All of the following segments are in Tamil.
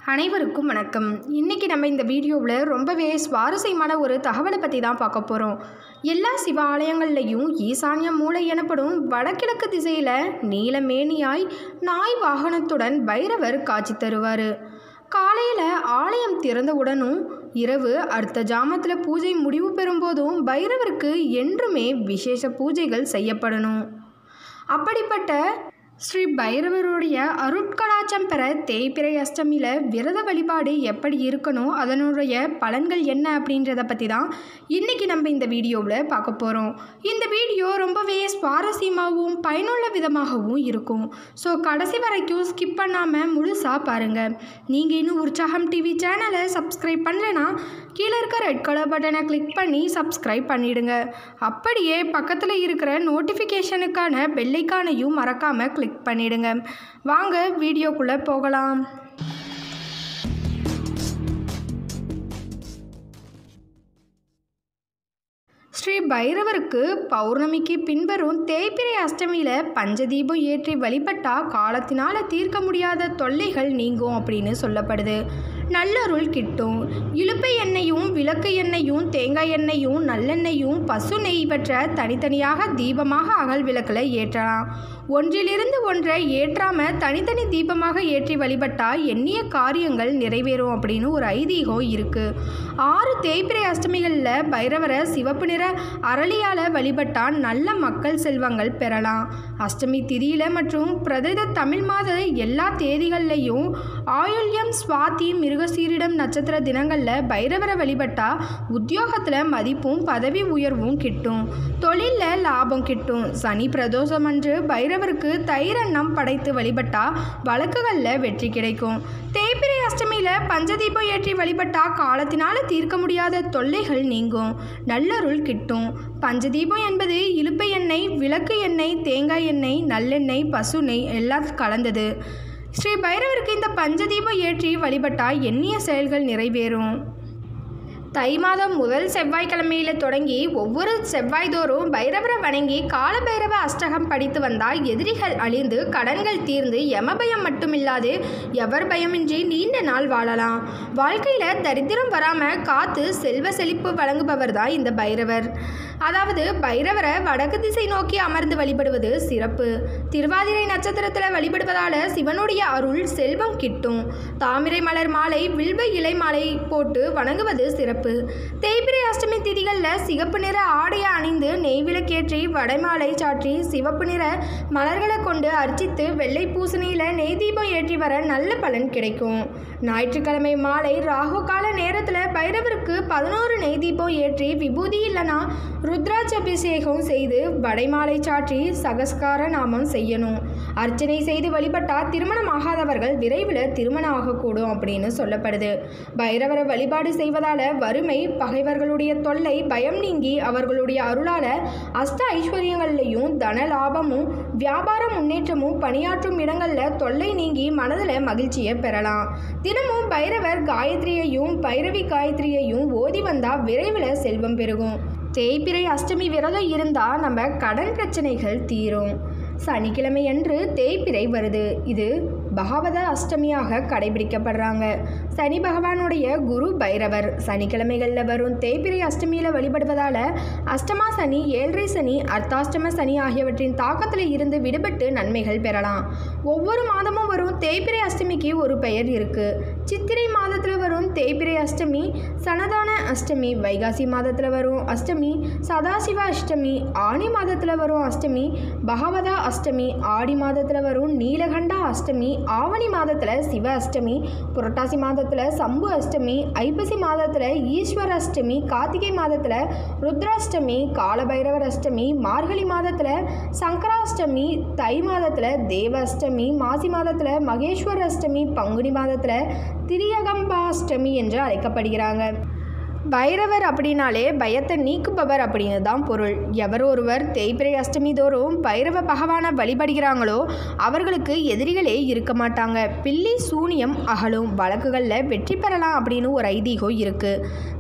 அனைவருக்கும் வணக்கம் இன்றைக்கி நம்ம இந்த வீடியோவில் ரொம்பவே சுவாரஸ்யமான ஒரு தகவலை பற்றி தான் பார்க்க போகிறோம் எல்லா சிவ ஆலயங்கள்லையும் ஈசான்ய மூலை எனப்படும் வடகிழக்கு திசையில் நீலமேனியாய் நாய் வாகனத்துடன் பைரவர் காட்சி தருவார் காலையில் ஆலயம் திறந்தவுடனும் இரவு அடுத்த ஜாமத்தில் பூஜை முடிவு பெறும்போதும் பைரவருக்கு என்றுமே விசேஷ பூஜைகள் செய்யப்படணும் அப்படிப்பட்ட ஸ்ரீ பைரவருடைய அருட்கடாச்சம் பெற தேய்பிறை அஷ்டமியில் விரத வழிபாடு எப்படி இருக்கணும் அதனுடைய பலன்கள் என்ன அப்படின்றத பற்றி தான் இன்றைக்கி நம்ம இந்த வீடியோவில் பார்க்க போகிறோம் இந்த வீடியோ ரொம்பவே சுவாரஸ்யமாகவும் பயனுள்ள விதமாகவும் இருக்கும் ஸோ கடைசி வரைக்கும் ஸ்கிப் பண்ணாமல் முழுசாக பாருங்கள் நீங்கள் இன்னும் உற்சாகம் டிவி சேனலை சப்ஸ்கிரைப் பண்ணலைன்னா கீழே இருக்க ரெட் கலர் பட்டனை கிளிக் பண்ணி சப்ஸ்கிரைப் பண்ணிடுங்க அப்படியே பக்கத்தில் இருக்கிற நோட்டிஃபிகேஷனுக்கான பெல்லைக்கானையும் மறக்காமல் கிளிக் பண்ணிடுங்க வாங்க வீடியோக்குள்ளே போகலாம் ஸ்ரீ பைரவருக்கு பௌர்ணமிக்கு பின்வரும் தேய்பிறை அஷ்டமியில் பஞ்சதீபம் ஏற்றி வழிபட்டா காலத்தினால தீர்க்க முடியாத தொல்லைகள் நீங்கும் அப்படின்னு சொல்லப்படுது நல்லருள் கிட்டும் இழுப்பை எண்ணெயும் விளக்கு எண்ணெயும் தேங்காய் எண்ணெயும் நல்லெண்ணெயும் பசு நெய் இவற்றை தனித்தனியாக தீபமாக அகல் விளக்கில் ஏற்றலாம் ஒன்றிலிருந்து ஒன்றை ஏற்றாம தனித்தனி தீபமாக ஏற்றி வழிபட்டா எண்ணிய காரியங்கள் நிறைவேறும் அப்படின்னு ஒரு ஐதீகம் இருக்கு ஆறு தேய்பிறை அஷ்டமிகளில் பைரவரை சிவப்பு நிற அரளியால் வழிபட்டா நல்ல மக்கள் செல்வங்கள் பெறலாம் அஷ்டமி திதியில மற்றும் பிரதித தமிழ் மாத எல்லா தேதிகள்லையும் ஆயுள்யம் சுவாதி மிருகசீரிடம் நட்சத்திர தினங்களில் பைரவரை வழிபட்டா உத்தியோகத்தில் மதிப்பும் பதவி உயர்வும் கிட்டும் தொழிலில் லாபம் கிட்டும் சனி பிரதோஷம் அன்று பைரவருக்கு தைரண்ணம் படைத்து வழிபட்டா வழக்குகளில் வெற்றி கிடைக்கும் தேய்பிறை அஷ்டமியில் பஞ்சதீபம் ஏற்றி வழிபட்டா காலத்தினால தீர்க்க முடியாத தொல்லைகள் நீங்கும் நல்லருள் கிட்டும் பஞ்சதீபம் என்பது இலுப்பை எண்ணெய் விளக்கு எண்ணெய் தேங்காய் எண்ணெய் நல்லெண்ணெய் பசு நெய் எல்லாம் கலந்தது ஸ்ரீ பைரவருக்கு இந்த பஞ்சதீபம் ஏற்றி வழிபட்டா எண்ணிய செயல்கள் நிறைவேறும் தை மாதம் முதல் செவ்வாய்க்கிழமையில் தொடங்கி ஒவ்வொரு செவ்வாய்தோறும் பைரவரை வணங்கி காலபைரவ அஷ்டகம் படித்து வந்தால் எதிரிகள் அழிந்து கடன்கள் தீர்ந்து யமபயம் மட்டுமில்லாது எவர் பயமின்றி நீண்ட நாள் வாழலாம் வாழ்க்கையில் தரித்திரம் வராமல் காத்து செல்வ செழிப்பு வழங்குபவர் தான் இந்த பைரவர் அதாவது பைரவரை வடக்கு திசை நோக்கி அமர்ந்து வழிபடுவது சிறப்பு திருவாதிரை நட்சத்திரத்தில் வழிபடுவதால் சிவனுடைய அருள் செல்வம் கிட்டும் தாமிரை மலர் மாலை வில்வ இலை மாலை போட்டு வணங்குவது சிறப்பு தேய்பிரை அஷ்டமி திதிகளில் சிகப்பு நிற ஆடையை அணிந்து நெய் விளக்கேற்றி வடைமாலை சாற்றி சிவப்பு நிற மலர்களை கொண்டு அர்ச்சித்து வெள்ளை பூசணியில் நெய் தீபம் ஏற்றி வர நல்ல பலன் கிடைக்கும் ஞாயிற்றுக்கிழமை மாலை ராகு கால நேரத்தில் பைரவருக்கு பதினோரு நெய் தீபம் ஏற்றி விபூதி இல்லைனா ருத்ராட்ச அபிஷேகம் செய்து வடைமாலை சாற்றி சகஸ்கார நாமம் செய்யணும் அர்ச்சனை செய்து வழிபட்டால் திருமணம் ஆகாதவர்கள் விரைவில் திருமணம் ஆகக்கூடும் அப்படின்னு சொல்லப்படுது பைரவரை வழிபாடு செய்வதால் வறுமை பகைவர்களுடைய தொல்லை பயம் நீங்கி அவர்களுடைய அருளால் அஷ்ட ஐஸ்வர்யங்கள்லையும் தன லாபமும் வியாபார முன்னேற்றமும் பணியாற்றும் இடங்களில் தொல்லை நீங்கி மனதில் மகிழ்ச்சியை பெறலாம் தினமும் பைரவர் காயத்ரியையும் பைரவி காயத்ரியையும் ஓதி வந்தால் விரைவில் செல்வம் பெருகும் தேய்பிறை அஷ்டமி விரதம் இருந்தால் நம்ம கடன் பிரச்சனைகள் தீரும் சனிக்கிழமை அன்று தேய்பிறை வருது இது பகவத அஷ்டமியாக கடைபிடிக்கப்படுறாங்க சனி பகவானுடைய குரு பைரவர் சனிக்கிழமைகளில் வரும் தேய்பிறை அஷ்டமியில் வழிபடுவதால் அஷ்டமா சனி ஏழரை சனி அர்த்தாஷ்டம சனி ஆகியவற்றின் தாக்கத்தில் இருந்து விடுபட்டு நன்மைகள் பெறலாம் ஒவ்வொரு மாதமும் வரும் தேய்பிறை அஷ்டமிக்கு ஒரு பெயர் இருக்குது சித்திரை மாதத்தில் வரும் தேய்பிறை அஷ்டமி சனதான அஷ்டமி வைகாசி மாதத்தில் வரும் அஷ்டமி சதாசிவ அஷ்டமி ஆனி மாதத்தில் வரும் அஷ்டமி பகவதா அஷ்டமி ஆடி மாதத்தில் வரும் நீலகண்டா அஷ்டமி ஆவணி மாதத்தில் சிவ அஷ்டமி புரட்டாசி மாதத்தில் சம்பு அஷ்டமி ஐப்பசி மாதத்தில் ஈஸ்வர அஷ்டமி கார்த்திகை மாதத்தில் ருத்ராஷ்டமி காலபைரவர் அஷ்டமி மார்கழி மாதத்தில் சங்கராஷ்டமி தை மாதத்தில் தேவ அஷ்டமி மாசி மாதத்தில் மகேஸ்வர அஷ்டமி பங்குனி மாதத்தில் திரியகம்பாஷ்டமி என்று அழைக்கப்படுகிறாங்க பைரவர் அப்படின்னாலே பயத்தை நீக்குபவர் அப்படின்னு தான் பொருள் எவர் ஒருவர் தேய்பிறை அஷ்டமி தோறும் பைரவ பகவானை வழிபடுகிறாங்களோ அவர்களுக்கு எதிரிகளே இருக்க மாட்டாங்க பில்லி சூனியம் அகலும் வழக்குகளில் வெற்றி பெறலாம் அப்படின்னு ஒரு ஐதீகம் இருக்குது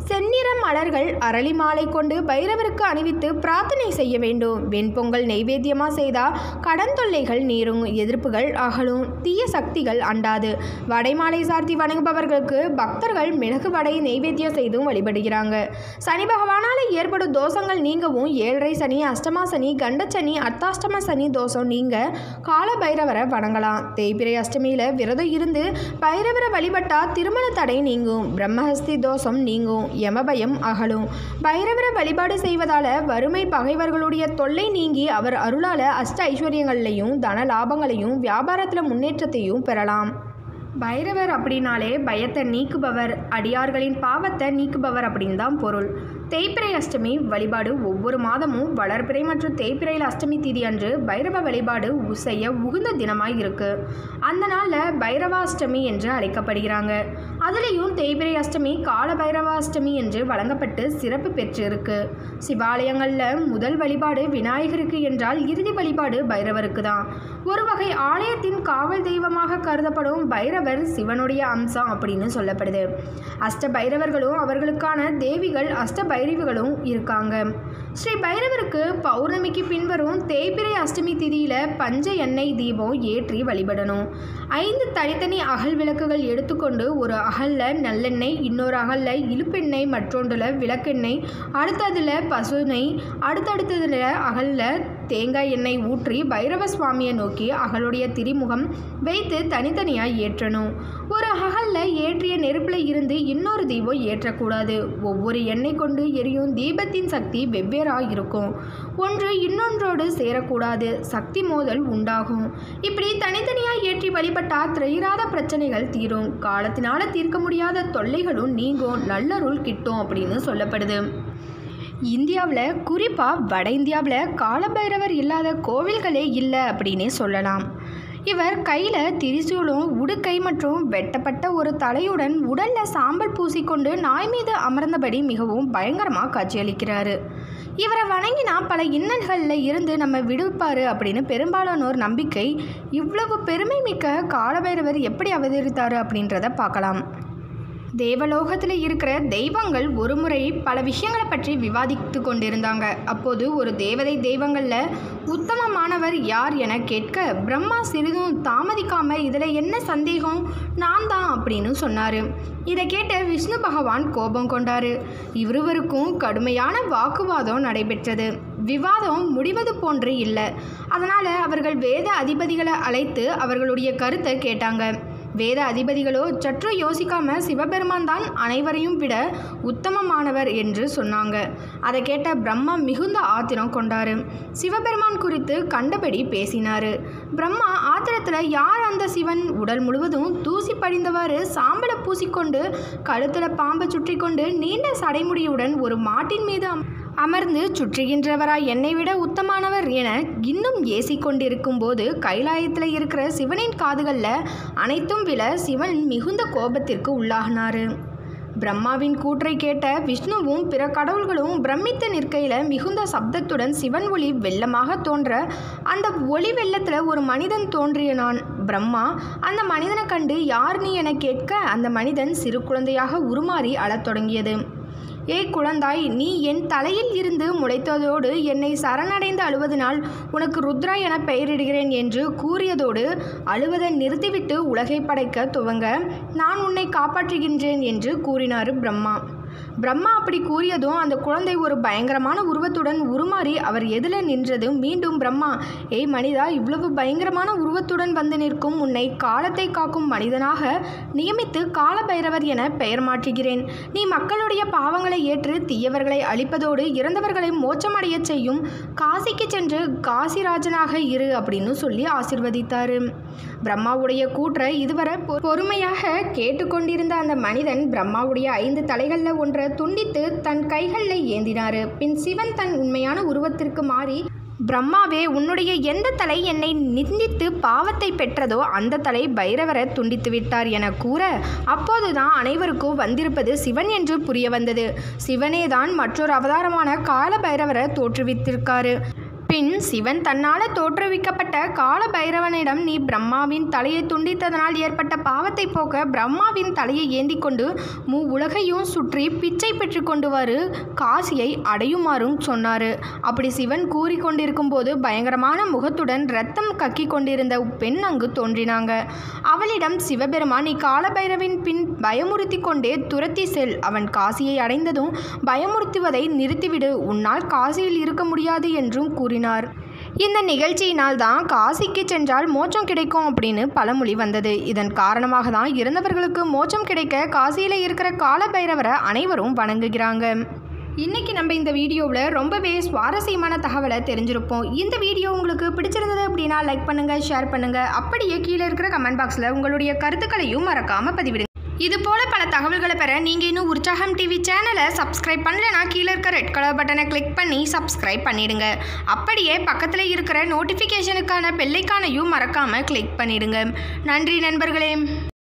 செந்நிற மலர்கள் அரளி மாலை கொண்டு பைரவருக்கு அணிவித்து பிரார்த்தனை செய்ய வேண்டும் வெண்பொங்கல் நெய்வேத்தியமாக செய்தால் கடன் தொல்லைகள் நீரும் எதிர்ப்புகள் அகலும் தீய சக்திகள் அண்டாது வடைமாலை சார்த்தி வணங்குபவர்களுக்கு பக்தர்கள் மிளகு வடை நெய்வேத்தியம் செய்தும் வழிபடுகிறாங்க சனி பகவானால் ஏற்படும் தோஷங்கள் நீங்கவும் ஏழரை சனி அஷ்டமா சனி கண்டச்சனி அர்த்தாஷ்டம சனி தோஷம் நீங்க கால பைரவரை வணங்கலாம் தேய்பிரை அஷ்டமியில் விரதம் இருந்து பைரவரை வழிபட்டா திருமண தடை நீங்கும் பிரம்மஹஸ்தி தோஷம் நீங்கும் யமபயம் அகலும் பைரவரை வழிபாடு செய்வதால வறுமை பகைவர்களுடைய தொல்லை நீங்கி அவர் அருளால அஷ்ட ஐஸ்வர்யங்களையும் தன லாபங்களையும் வியாபாரத்தில் முன்னேற்றத்தையும் பெறலாம் பைரவர் அப்படின்னாலே பயத்தை நீக்குபவர் அடியார்களின் பாவத்தை நீக்குபவர் அப்படின்னு தான் பொருள் தேய்பிறை அஷ்டமி வழிபாடு ஒவ்வொரு மாதமும் வளர்பிறை மற்றும் தேய்பிறையில் அஷ்டமி திதி அன்று பைரவ வழிபாடு உ- செய்ய உகுந்த தினமாய் இருக்கு அந்த நாளில் பைரவாஷ்டமி என்று அழைக்கப்படுகிறாங்க அதுலேயும் தேய்பிறை அஷ்டமி கால பைரவாஷ்டமி என்று வழங்கப்பட்டு சிறப்பு பெற்று இருக்கு சிவாலயங்களில் முதல் வழிபாடு விநாயகருக்கு என்றால் இறுதி வழிபாடு பைரவருக்கு தான் ஒரு வகை ஆலயத்தின் காவல் தெய்வமாக கருதப்படும் பைரவர் சிவனுடைய அம்சம் அப்படின்னு சொல்லப்படுது அஷ்ட பைரவர்களும் அவர்களுக்கான தேவிகள் அஷ்ட பைரவிகளும் இருக்காங்க ஸ்ரீ பைரவருக்கு பௌர்ணமிக்கு பின்வரும் தேய்பிறை அஷ்டமி திதியில பஞ்ச எண்ணெய் தீபம் ஏற்றி வழிபடணும் ஐந்து தனித்தனி அகல் விளக்குகள் எடுத்துக்கொண்டு ஒரு அகல்ல நல்லெண்ணெய் இன்னொரு அகல்ல இழுப்பெண்ணெய் மற்றொன்றுல விளக்கெண்ணெய் அடுத்ததுல பசு நெய் அடுத்தடுத்ததுல அகல்ல தேங்காய் எண்ணெய் ஊற்றி பைரவ சுவாமியை நோக்கி அகலுடைய திரிமுகம் வைத்து தனித்தனியாக ஏற்றணும் ஒரு அகல்ல ஏற்றிய நெருப்பில் இருந்து இன்னொரு தீபம் ஏற்றக்கூடாது ஒவ்வொரு எண்ணெய் கொண்டு எரியும் தீபத்தின் சக்தி வெவ்வேறாக இருக்கும் ஒன்று இன்னொன்றோடு சேரக்கூடாது சக்தி மோதல் உண்டாகும் இப்படி தனித்தனியாக ஏற்றி வழிபட்டா திரையிராத பிரச்சனைகள் தீரும் காலத்தினால தீர்க்க முடியாத தொல்லைகளும் நீங்கும் நல்லருள் கிட்டும் அப்படின்னு சொல்லப்படுது இந்தியாவில் குறிப்பாக வட இந்தியாவில் காலபைரவர் இல்லாத கோவில்களே இல்லை அப்படின்னே சொல்லலாம் இவர் கையில் திரிசூலும் உடுக்கை மற்றும் வெட்டப்பட்ட ஒரு தலையுடன் உடலில் சாம்பல் பூசிக்கொண்டு நாய் மீது அமர்ந்தபடி மிகவும் பயங்கரமாக காட்சியளிக்கிறாரு இவரை வணங்கினா பல இன்னல்களில் இருந்து நம்ம விடுப்பாரு அப்படின்னு பெரும்பாலானோர் நம்பிக்கை இவ்வளவு பெருமை மிக்க காலபைரவர் எப்படி அவதரித்தாரு அப்படின்றத பார்க்கலாம் தேவலோகத்தில் இருக்கிற தெய்வங்கள் ஒருமுறை பல விஷயங்களை பற்றி விவாதித்து கொண்டிருந்தாங்க அப்போது ஒரு தேவதை தெய்வங்களில் உத்தமமானவர் யார் என கேட்க பிரம்மா சிறிதும் தாமதிக்காம இதில் என்ன சந்தேகம் நான் தான் அப்படின்னு சொன்னார் இதை கேட்ட விஷ்ணு பகவான் கோபம் கொண்டாரு இருவருக்கும் கடுமையான வாக்குவாதம் நடைபெற்றது விவாதம் முடிவது போன்று இல்லை அதனால் அவர்கள் வேத அதிபதிகளை அழைத்து அவர்களுடைய கருத்தை கேட்டாங்க வேத அதிபதிகளோ சற்று யோசிக்காம சிவபெருமான் தான் அனைவரையும் விட உத்தமமானவர் என்று சொன்னாங்க அதை கேட்ட பிரம்மா மிகுந்த ஆத்திரம் கொண்டாரு சிவபெருமான் குறித்து கண்டபடி பேசினாரு பிரம்மா ஆத்திரத்தில் யார் அந்த சிவன் உடல் முழுவதும் தூசி படிந்தவாறு சாம்பலை பூசிக்கொண்டு கழுத்தில் பாம்பை சுற்றி கொண்டு நீண்ட சடைமுடியுடன் ஒரு மாட்டின் மீது அம்- அமர்ந்து சுற்றுகின்றவராய் என்னை விட உத்தமானவர் என இன்னும் ஏசிக்கொண்டிருக்கும் போது கைலாயத்தில் இருக்கிற சிவனின் காதுகளில் அனைத்தும் விழ சிவன் மிகுந்த கோபத்திற்கு உள்ளாகினார் பிரம்மாவின் கூற்றை கேட்ட விஷ்ணுவும் பிற கடவுள்களும் பிரமித்து நிற்கையில் மிகுந்த சப்தத்துடன் சிவன் ஒளி வெள்ளமாக தோன்ற அந்த ஒளி வெள்ளத்தில் ஒரு மனிதன் தோன்றியனான் பிரம்மா அந்த மனிதனை கண்டு யார் நீ என கேட்க அந்த மனிதன் சிறு குழந்தையாக உருமாறி அழத் தொடங்கியது ஏய் குழந்தாய் நீ என் தலையில் இருந்து முளைத்ததோடு என்னை சரணடைந்து அழுவதனால் உனக்கு ருத்ரா என பெயரிடுகிறேன் என்று கூறியதோடு அழுவதை நிறுத்திவிட்டு உலகை படைக்க துவங்க நான் உன்னை காப்பாற்றுகின்றேன் என்று கூறினார் பிரம்மா பிரம்மா அப்படி கூறியதும் அந்த குழந்தை ஒரு பயங்கரமான உருவத்துடன் உருமாறி அவர் எதில் நின்றது மீண்டும் பிரம்மா ஏய் மனிதா இவ்வளவு பயங்கரமான உருவத்துடன் வந்து நிற்கும் உன்னை காலத்தை காக்கும் மனிதனாக நியமித்து காலபைரவர் என பெயர் மாற்றுகிறேன் நீ மக்களுடைய பாவங்களை ஏற்று தீயவர்களை அழிப்பதோடு இறந்தவர்களை மோட்சமடையச் செய்யும் காசிக்கு சென்று காசிராஜனாக இரு அப்படின்னு சொல்லி ஆசிர்வதித்தாரு பிரம்மாவுடைய கூற்றை இதுவரை பொ- பொறுமையாக கேட்டுக்கொண்டிருந்த அந்த மனிதன் பிரம்மாவுடைய ஐந்து தலைகளில் ஒன்றை துண்டித்து தன் கைகளில் ஏந்தினாரு பின் சிவன் தன் உண்மையான உருவத்திற்கு மாறி பிரம்மாவே உன்னுடைய எந்த தலை என்னை நிந்தித்து பாவத்தை பெற்றதோ அந்த தலை பைரவரை துண்டித்து விட்டார் என கூற அப்போதுதான் அனைவருக்கும் வந்திருப்பது சிவன் என்று புரிய வந்தது சிவனே தான் மற்றொரு அவதாரமான கால பைரவரை தோற்றுவித்திருக்காரு பின் சிவன் தன்னால் தோற்றுவிக்கப்பட்ட கால பைரவனிடம் நீ பிரம்மாவின் தலையை துண்டித்ததனால் ஏற்பட்ட பாவத்தை போக்க பிரம்மாவின் தலையை ஏந்தி கொண்டு மூ உலகையும் சுற்றி பிச்சை பெற்று கொண்டு வரு காசியை அடையுமாறும் சொன்னார் அப்படி சிவன் கூறிக்கொண்டிருக்கும் போது பயங்கரமான முகத்துடன் ரத்தம் கக்கி கொண்டிருந்த பெண் அங்கு தோன்றினாங்க அவளிடம் சிவபெருமான் நீ காலபைரவின் பின் பயமுறுத்தி கொண்டே துரத்தி செல் அவன் காசியை அடைந்ததும் பயமுறுத்துவதை நிறுத்திவிடு உன்னால் காசியில் இருக்க முடியாது என்றும் கூறினார் இந்த நிகழ்ச்சியினால் தான் காசிக்கு சென்றால் மோட்சம் கிடைக்கும் அப்படின்னு பழமொழி வந்தது இதன் காரணமாக தான் இறந்தவர்களுக்கு மோட்சம் கிடைக்க காசியில் இருக்கிற காலபைரவரை அனைவரும் வணங்குகிறாங்க இன்னைக்கு நம்ம இந்த வீடியோவில் ரொம்பவே சுவாரஸ்யமான தகவலை தெரிஞ்சிருப்போம் இந்த வீடியோ உங்களுக்கு பிடிச்சிருந்தது அப்படின்னா லைக் பண்ணுங்கள் ஷேர் பண்ணுங்கள் அப்படியே கீழே இருக்கிற கமெண்ட் பாக்ஸில் உங்களுடைய கருத்துக்களையும் மறக்காமல் பதிவிடுங்க இது போல பல தகவல்களை பெற நீங்கள் இன்னும் உற்சாகம் டிவி சேனலை சப்ஸ்கிரைப் பண்ணலைன்னா கீழே இருக்க ரெட் கலர் பட்டனை கிளிக் பண்ணி சப்ஸ்கிரைப் பண்ணிடுங்க அப்படியே பக்கத்தில் இருக்கிற நோட்டிஃபிகேஷனுக்கான பெல்லைக்கானையும் மறக்காமல் கிளிக் பண்ணிடுங்க நன்றி நண்பர்களே